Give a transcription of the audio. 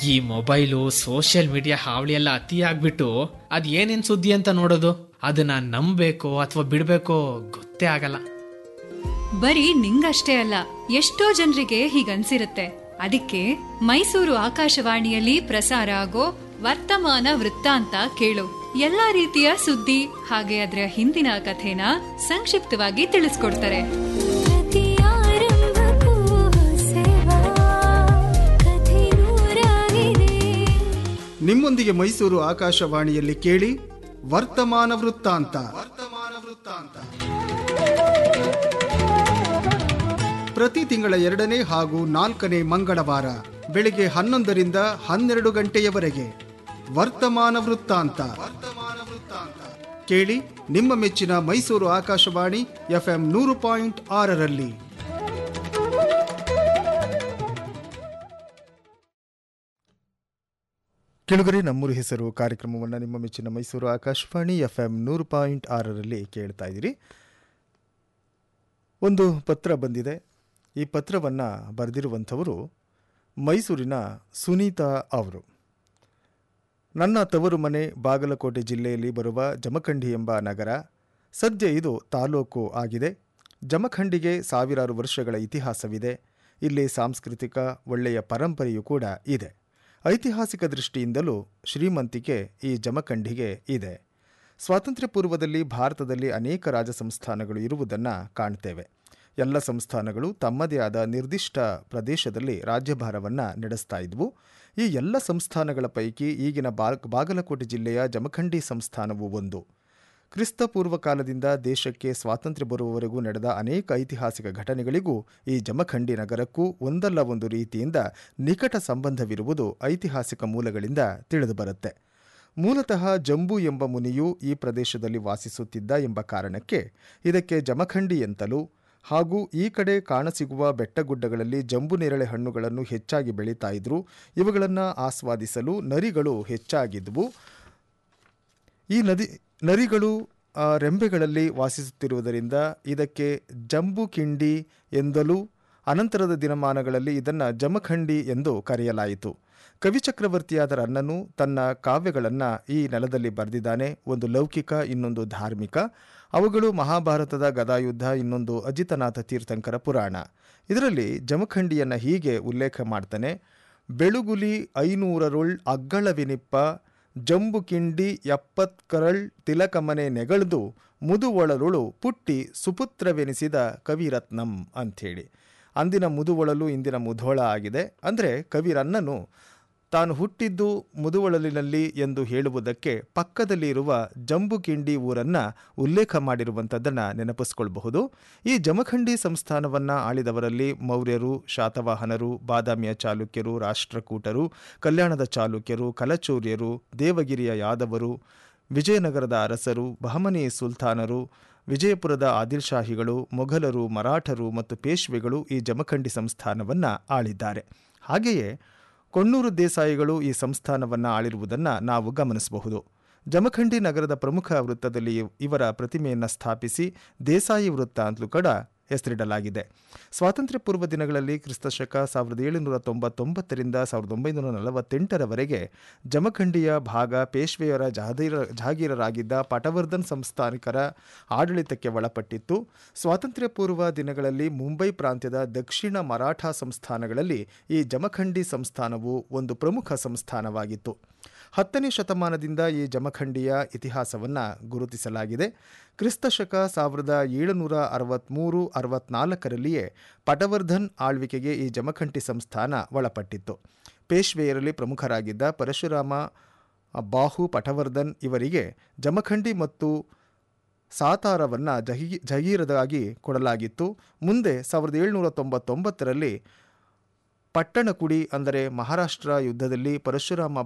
ಈ mobile social media ಹಾವಳಿ ಎಲ್ಲ ಅತಿ ಆಗ್ಬಿಟ್ಟು ಅದ್ ಏನೇನ್ ಸುದ್ದಿ ಅಂತ ನೋಡೋದು ಅದನ್ನ ನಂಬಬೇಕೋ ಅಥವಾ ಬಿಡ್ಬೇಕೋ ಗೊತ್ತೇ ಆಗಲ್ಲ ಬರೀ ನಿಂಗಷ್ಟೇ ಅಲ್ಲ ಎಷ್ಟೋ ಜನರಿಗೆ ಹೀಗನ್ಸಿರುತ್ತೆ ಅದಕ್ಕೆ ಮೈಸೂರು ಆಕಾಶವಾಣಿಯಲ್ಲಿ ಪ್ರಸಾರ ಆಗೋ ವರ್ತಮಾನ ವೃತ್ತಾಂತ ಕೇಳು ಎಲ್ಲಾ ರೀತಿಯ ಸುದ್ದಿ ಹಾಗೆ ಅದರ ಹಿಂದಿನ ಕಥೆನ ಸಂಕ್ಷಿಪ್ತವಾಗಿ ತಿಳಿಸ್ಕೊಡ್ತಾರೆ ಪ್ರತಿಯಾರಂಭಕ್ಕೂ ಸೇವಾ ಕಥೆ ನೂರಾಗಿದೆ ನಿಮ್ಮೊಂದಿಗೆ ಮೈಸೂರು ಆಕಾಶವಾಣಿಯಲ್ಲಿ ಕೇಳಿ ವರ್ತಮಾನ ವೃತ್ತಾಂತ ವರ್ತಮಾನ ವೃತ್ತಾಂತ ಪ್ರತಿ ತಿಂಗಳ ಎರಡನೇ ಹಾಗೂ ನಾಲ್ಕನೇ ಮಂಗಳವಾರ ಬೆಳಿಗ್ಗೆ ಹನ್ನೊಂದರಿಂದ ಹನ್ನೆರಡು ಗಂಟೆಯವರೆಗೆ ವರ್ತಮಾನ ವೃತ್ತಾಂತ ವರ್ತಮಾನ ವೃತ್ತಾಂತ ಕೇಳಿ ನಿಮ್ಮ ಮೆಚ್ಚಿನ ಮೈಸೂರು ಆಕಾಶವಾಣಿ ಎಫ್ಎಂ ನೂರು ಪಾಯಿಂಟ್ ಆರರಲ್ಲಿ ಕೆಳಗರೆ ನಮ್ಮೂರು ಹೆಸರು ಕಾರ್ಯಕ್ರಮವನ್ನು ನಿಮ್ಮ ಮೆಚ್ಚಿನ ಮೈಸೂರು ಆಕಾಶವಾಣಿ ಎಫ್ ಎಂ ನೂರು ಪಾಯಿಂಟ್ ಆರರಲ್ಲಿ ಕೇಳ್ತಾ ಇದ್ದೀರಿ ಒಂದು ಪತ್ರ ಬಂದಿದೆ ಈ ಪತ್ರವನ್ನು ಬರೆದಿರುವಂಥವರು ಮೈಸೂರಿನ ಸುನೀತಾ ಅವರು ನನ್ನ ತವರು ಮನೆ ಬಾಗಲಕೋಟೆ ಜಿಲ್ಲೆಯಲ್ಲಿ ಬರುವ ಜಮಖಂಡಿ ಎಂಬ ನಗರ ಸದ್ಯ ಇದು ತಾಲೂಕು ಆಗಿದೆ ಜಮಖಂಡಿಗೆ ಸಾವಿರಾರು ವರ್ಷಗಳ ಇತಿಹಾಸವಿದೆ ಇಲ್ಲಿ ಸಾಂಸ್ಕೃತಿಕ ಒಳ್ಳೆಯ ಪರಂಪರೆಯೂ ಕೂಡ ಇದೆ ಐತಿಹಾಸಿಕ ದೃಷ್ಟಿಯಿಂದಲೂ ಶ್ರೀಮಂತಿಕೆ ಈ ಜಮಖಂಡಿಗೆ ಇದೆ ಸ್ವಾತಂತ್ರ್ಯ ಪೂರ್ವದಲ್ಲಿ ಭಾರತದಲ್ಲಿ ಅನೇಕ ರಾಜ ಸಂಸ್ಥಾನಗಳು ಇರುವುದನ್ನು ಕಾಣ್ತೇವೆ ಎಲ್ಲ ಸಂಸ್ಥಾನಗಳು ತಮ್ಮದೇ ಆದ ನಿರ್ದಿಷ್ಟ ಪ್ರದೇಶದಲ್ಲಿ ರಾಜ್ಯಭಾರವನ್ನು ನಡೆಸ್ತಾ ಇದ್ವು ಈ ಎಲ್ಲ ಸಂಸ್ಥಾನಗಳ ಪೈಕಿ ಈಗಿನ ಬಾಗ್ ಬಾಗಲಕೋಟೆ ಜಿಲ್ಲೆಯ ಜಮಖಂಡಿ ಸಂಸ್ಥಾನವು ಒಂದು ಕ್ರಿಸ್ತಪೂರ್ವ ಕಾಲದಿಂದ ದೇಶಕ್ಕೆ ಸ್ವಾತಂತ್ರ್ಯ ಬರುವವರೆಗೂ ನಡೆದ ಅನೇಕ ಐತಿಹಾಸಿಕ ಘಟನೆಗಳಿಗೂ ಈ ಜಮಖಂಡಿ ನಗರಕ್ಕೂ ಒಂದಲ್ಲ ಒಂದು ರೀತಿಯಿಂದ ನಿಕಟ ಸಂಬಂಧವಿರುವುದು ಐತಿಹಾಸಿಕ ಮೂಲಗಳಿಂದ ತಿಳಿದುಬರುತ್ತೆ ಮೂಲತಃ ಜಂಬೂ ಎಂಬ ಮುನಿಯು ಈ ಪ್ರದೇಶದಲ್ಲಿ ವಾಸಿಸುತ್ತಿದ್ದ ಎಂಬ ಕಾರಣಕ್ಕೆ ಇದಕ್ಕೆ ಜಮಖಂಡಿ ಎಂತಲೂ ಹಾಗೂ ಈ ಕಡೆ ಕಾಣಸಿಗುವ ಬೆಟ್ಟಗುಡ್ಡಗಳಲ್ಲಿ ಜಂಬು ನೇರಳೆ ಹಣ್ಣುಗಳನ್ನು ಹೆಚ್ಚಾಗಿ ಬೆಳೀತಾ ಇದ್ರು ಇವುಗಳನ್ನು ಆಸ್ವಾದಿಸಲು ನರಿಗಳು ಹೆಚ್ಚಾಗಿದ್ವು ಈ ನದಿ ನರಿಗಳು ಆ, ರೆಂಬೆಗಳಲ್ಲಿ ವಾಸಿಸುತ್ತಿರುವುದರಿಂದ ಇದಕ್ಕೆ ಜಂಬು ಕಿಂಡಿ ಎಂದಲೂ ಅನಂತರದ ದಿನಮಾನಗಳಲ್ಲಿ ಇದನ್ನು ಜಮಖಂಡಿ ಎಂದು ಕರೆಯಲಾಯಿತು ಕವಿಚಕ್ರವರ್ತಿಯಾದ ರನ್ನನು ತನ್ನ ಕಾವ್ಯಗಳನ್ನು ಈ ನೆಲದಲ್ಲಿ ಬರೆದಿದ್ದಾನೆ ಒಂದು ಲೌಕಿಕ ಇನ್ನೊಂದು ಧಾರ್ಮಿಕ ಅವುಗಳು ಮಹಾಭಾರತದ ಗದಾಯುದ್ಧ ಇನ್ನೊಂದು ಅಜಿತನಾಥ ತೀರ್ಥಂಕರ ಪುರಾಣ ಇದರಲ್ಲಿ ಜಮಖಂಡಿಯನ್ನು ಹೀಗೆ ಉಲ್ಲೇಖ ಮಾಡ್ತಾನೆ ಬೆಳುಗುಲಿ ಐನೂರರುಳ್ ಅಗ್ಗಳವಿನಿಪ್ಪ ಜಂಬು ಕಿಂಡಿ ಎಪ್ಪತ್ಕರಳ್ ತಿಲಕಮನೆ ನೆಗಳ್ದು ಮುದುವೊಳಲುಳು ಪುಟ್ಟಿ ಸುಪುತ್ರವೆನಿಸಿದ ಕವಿರತ್ನಂ ಅಂಥೇಳಿ ಅಂದಿನ ಮುದುವೊಳಲು ಇಂದಿನ ಮುಧೋಳ ಆಗಿದೆ ಅಂದರೆ ಕವಿರನ್ನನು ತಾನು ಹುಟ್ಟಿದ್ದು ಮುದುವೊಳಲಿನಲ್ಲಿ ಎಂದು ಹೇಳುವುದಕ್ಕೆ ಪಕ್ಕದಲ್ಲಿ ಇರುವ ಜಂಬುಕಿಂಡಿ ಊರನ್ನು ಉಲ್ಲೇಖ ಮಾಡಿರುವಂಥದ್ದನ್ನು ನೆನಪಿಸ್ಕೊಳ್ಬಹುದು ಈ ಜಮಖಂಡಿ ಸಂಸ್ಥಾನವನ್ನು ಆಳಿದವರಲ್ಲಿ ಮೌರ್ಯರು ಶಾತವಾಹನರು ಬಾದಾಮಿಯ ಚಾಲುಕ್ಯರು ರಾಷ್ಟ್ರಕೂಟರು ಕಲ್ಯಾಣದ ಚಾಲುಕ್ಯರು ಕಲಚೂರ್ಯರು ದೇವಗಿರಿಯ ಯಾದವರು ವಿಜಯನಗರದ ಅರಸರು ಬಹಮನಿ ಸುಲ್ತಾನರು ವಿಜಯಪುರದ ಆದಿಲ್ಶಾಹಿಗಳು ಮೊಘಲರು ಮರಾಠರು ಮತ್ತು ಪೇಶ್ವೆಗಳು ಈ ಜಮಖಂಡಿ ಸಂಸ್ಥಾನವನ್ನು ಆಳಿದ್ದಾರೆ ಹಾಗೆಯೇ ಕೊಣ್ಣೂರು ದೇಸಾಯಿಗಳು ಈ ಸಂಸ್ಥಾನವನ್ನು ಆಳಿರುವುದನ್ನು ನಾವು ಗಮನಿಸಬಹುದು ಜಮಖಂಡಿ ನಗರದ ಪ್ರಮುಖ ವೃತ್ತದಲ್ಲಿ ಇವರ ಪ್ರತಿಮೆಯನ್ನು ಸ್ಥಾಪಿಸಿ ದೇಸಾಯಿ ವೃತ್ತ ಅಂತಲೂ ಕೂಡ ಹೆಸರಿಡಲಾಗಿದೆ ಸ್ವಾತಂತ್ರ್ಯ ಪೂರ್ವ ದಿನಗಳಲ್ಲಿ ಕ್ರಿಸ್ತಶಕ ಸಾವಿರದ ಏಳುನೂರ ತೊಂಬತ್ತೊಂಬತ್ತರಿಂದ ಸಾವಿರದ ಒಂಬೈನೂರ ನಲವತ್ತೆಂಟರವರೆಗೆ ಜಮಖಂಡಿಯ ಭಾಗ ಪೇಶ್ವೆಯರ ಜಹಾದೀರ ಜಹಾಗೀರರಾಗಿದ್ದ ಪಟವರ್ಧನ್ ಸಂಸ್ಥಾನಿಕರ ಆಡಳಿತಕ್ಕೆ ಒಳಪಟ್ಟಿತ್ತು ಸ್ವಾತಂತ್ರ್ಯ ಪೂರ್ವ ದಿನಗಳಲ್ಲಿ ಮುಂಬೈ ಪ್ರಾಂತ್ಯದ ದಕ್ಷಿಣ ಮರಾಠ ಸಂಸ್ಥಾನಗಳಲ್ಲಿ ಈ ಜಮಖಂಡಿ ಸಂಸ್ಥಾನವು ಒಂದು ಪ್ರಮುಖ ಸಂಸ್ಥಾನವಾಗಿತ್ತು ಹತ್ತನೇ ಶತಮಾನದಿಂದ ಈ ಜಮಖಂಡಿಯ ಇತಿಹಾಸವನ್ನು ಗುರುತಿಸಲಾಗಿದೆ ಕ್ರಿಸ್ತಶಕ ಸಾವಿರದ ಏಳುನೂರ ಅರವತ್ತ್ಮೂರು ಅರವತ್ನಾಲ್ಕರಲ್ಲಿಯೇ ಪಟವರ್ಧನ್ ಆಳ್ವಿಕೆಗೆ ಈ ಜಮಖಂಡಿ ಸಂಸ್ಥಾನ ಒಳಪಟ್ಟಿತ್ತು ಪೇಶ್ವೆಯರಲ್ಲಿ ಪ್ರಮುಖರಾಗಿದ್ದ ಪರಶುರಾಮ ಬಾಹು ಪಟವರ್ಧನ್ ಇವರಿಗೆ ಜಮಖಂಡಿ ಮತ್ತು ಸಾತಾರವನ್ನು ಜಹಿ ಜಹೀರದಾಗಿ ಕೊಡಲಾಗಿತ್ತು ಮುಂದೆ ಸಾವಿರದ ಏಳುನೂರ ತೊಂಬತ್ತೊಂಬತ್ತರಲ್ಲಿ ಪಟ್ಟಣಕುಡಿ ಅಂದರೆ ಮಹಾರಾಷ್ಟ್ರ ಯುದ್ಧದಲ್ಲಿ ಪರಶುರಾಮ